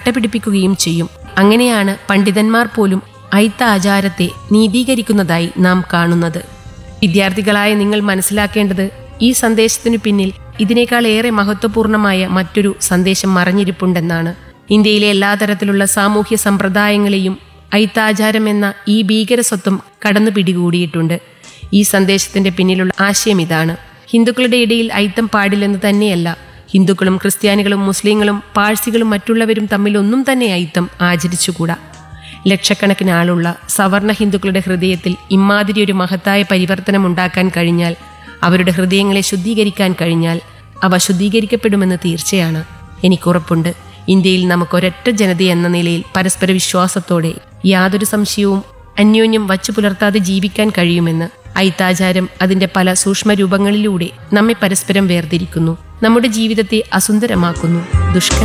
കട്ടപിടിപ്പിക്കുകയും ചെയ്യും അങ്ങനെയാണ് പണ്ഡിതന്മാർ പോലും ഐത്ത ആചാരത്തെ നീതീകരിക്കുന്നതായി നാം കാണുന്നത് വിദ്യാർത്ഥികളായ നിങ്ങൾ മനസ്സിലാക്കേണ്ടത് ഈ സന്ദേശത്തിനു പിന്നിൽ ഇതിനേക്കാൾ ഏറെ മഹത്വപൂർണമായ മറ്റൊരു സന്ദേശം മറഞ്ഞിരിപ്പുണ്ടെന്നാണ് ഇന്ത്യയിലെ എല്ലാ തരത്തിലുള്ള സാമൂഹ്യ സമ്പ്രദായങ്ങളെയും ഐത്താചാരം എന്ന ഈ ഭീകരസ്വത്വം കടന്നു പിടികൂടിയിട്ടുണ്ട് ഈ സന്ദേശത്തിന്റെ പിന്നിലുള്ള ആശയം ഇതാണ് ഹിന്ദുക്കളുടെ ഇടയിൽ ഐത്തം പാടില്ലെന്ന് തന്നെയല്ല ഹിന്ദുക്കളും ക്രിസ്ത്യാനികളും മുസ്ലിങ്ങളും പാഴ്സികളും മറ്റുള്ളവരും തമ്മിൽ ഒന്നും തന്നെ ഐത്തം ആചരിച്ചുകൂടാ ലക്ഷക്കണക്കിന് ആളുള്ള സവർണ ഹിന്ദുക്കളുടെ ഹൃദയത്തിൽ ഇമാതിരി ഒരു മഹത്തായ പരിവർത്തനം ഉണ്ടാക്കാൻ കഴിഞ്ഞാൽ അവരുടെ ഹൃദയങ്ങളെ ശുദ്ധീകരിക്കാൻ കഴിഞ്ഞാൽ അവ ശുദ്ധീകരിക്കപ്പെടുമെന്ന് തീർച്ചയാണ് എനിക്കുറപ്പുണ്ട് ഇന്ത്യയിൽ നമുക്കൊരൊറ്റ ജനത എന്ന നിലയിൽ പരസ്പര വിശ്വാസത്തോടെ യാതൊരു സംശയവും അന്യോന്യം വച്ചു പുലർത്താതെ ജീവിക്കാൻ കഴിയുമെന്ന് ഐത്താചാരം അതിന്റെ പല സൂക്ഷ്മ രൂപങ്ങളിലൂടെ നമ്മെ പരസ്പരം വേർതിരിക്കുന്നു നമ്മുടെ ജീവിതത്തെ അസുന്ദരമാക്കുന്നു ദുഷ്കര